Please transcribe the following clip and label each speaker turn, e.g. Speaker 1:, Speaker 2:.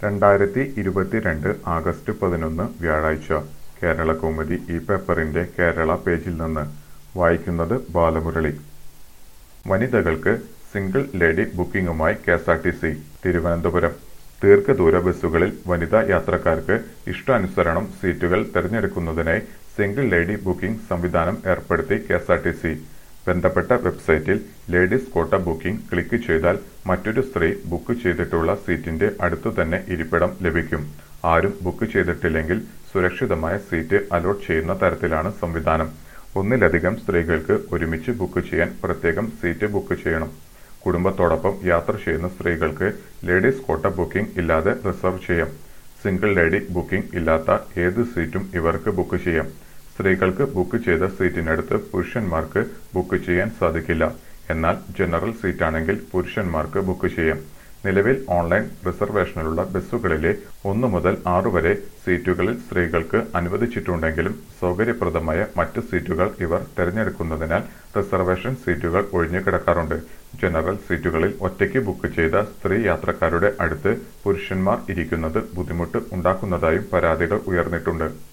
Speaker 1: രണ്ടായിരത്തി ഇരുപത്തിരണ്ട് ആഗസ്റ്റ് പതിനൊന്ന് വ്യാഴാഴ്ച കേരളകൗമുദി ഈ പേപ്പറിന്റെ കേരള പേജിൽ നിന്ന് വായിക്കുന്നത് ബാലമുരളി വനിതകൾക്ക് സിംഗിൾ ലേഡി ബുക്കിംഗുമായി കെഎസ്ആർടിസി തിരുവനന്തപുരം ദീർഘദൂര ബസ്സുകളിൽ വനിതാ യാത്രക്കാർക്ക് ഇഷ്ടാനുസരണം സീറ്റുകൾ തിരഞ്ഞെടുക്കുന്നതിനായി സിംഗിൾ ലേഡി ബുക്കിംഗ് സംവിധാനം ഏർപ്പെടുത്തി കെഎസ്ആർടിസി ബന്ധപ്പെട്ട വെബ്സൈറ്റിൽ ലേഡീസ് കോട്ട ബുക്കിംഗ് ക്ലിക്ക് ചെയ്താൽ മറ്റൊരു സ്ത്രീ ബുക്ക് ചെയ്തിട്ടുള്ള സീറ്റിന്റെ അടുത്തു തന്നെ ഇരിപ്പിടം ലഭിക്കും ആരും ബുക്ക് ചെയ്തിട്ടില്ലെങ്കിൽ സുരക്ഷിതമായ സീറ്റ് അലോട്ട് ചെയ്യുന്ന തരത്തിലാണ് സംവിധാനം ഒന്നിലധികം സ്ത്രീകൾക്ക് ഒരുമിച്ച് ബുക്ക് ചെയ്യാൻ പ്രത്യേകം സീറ്റ് ബുക്ക് ചെയ്യണം കുടുംബത്തോടൊപ്പം യാത്ര ചെയ്യുന്ന സ്ത്രീകൾക്ക് ലേഡീസ് കോട്ട ബുക്കിംഗ് ഇല്ലാതെ റിസർവ് ചെയ്യാം സിംഗിൾ ലേഡി ബുക്കിംഗ് ഇല്ലാത്ത ഏത് സീറ്റും ഇവർക്ക് ബുക്ക് ചെയ്യാം സ്ത്രീകൾക്ക് ബുക്ക് ചെയ്ത സീറ്റിനടുത്ത് പുരുഷന്മാർക്ക് ബുക്ക് ചെയ്യാൻ സാധിക്കില്ല എന്നാൽ ജനറൽ സീറ്റാണെങ്കിൽ പുരുഷന്മാർക്ക് ബുക്ക് ചെയ്യാം നിലവിൽ ഓൺലൈൻ റിസർവേഷനിലുള്ള ബസ്സുകളിലെ ഒന്നു മുതൽ ആറ് വരെ സീറ്റുകളിൽ സ്ത്രീകൾക്ക് അനുവദിച്ചിട്ടുണ്ടെങ്കിലും സൗകര്യപ്രദമായ മറ്റ് സീറ്റുകൾ ഇവർ തിരഞ്ഞെടുക്കുന്നതിനാൽ റിസർവേഷൻ സീറ്റുകൾ ഒഴിഞ്ഞു കിടക്കാറുണ്ട് ജനറൽ സീറ്റുകളിൽ ഒറ്റയ്ക്ക് ബുക്ക് ചെയ്ത സ്ത്രീ യാത്രക്കാരുടെ അടുത്ത് പുരുഷന്മാർ ഇരിക്കുന്നത് ബുദ്ധിമുട്ട് ഉണ്ടാക്കുന്നതായും പരാതികൾ ഉയർന്നിട്ടുണ്ട്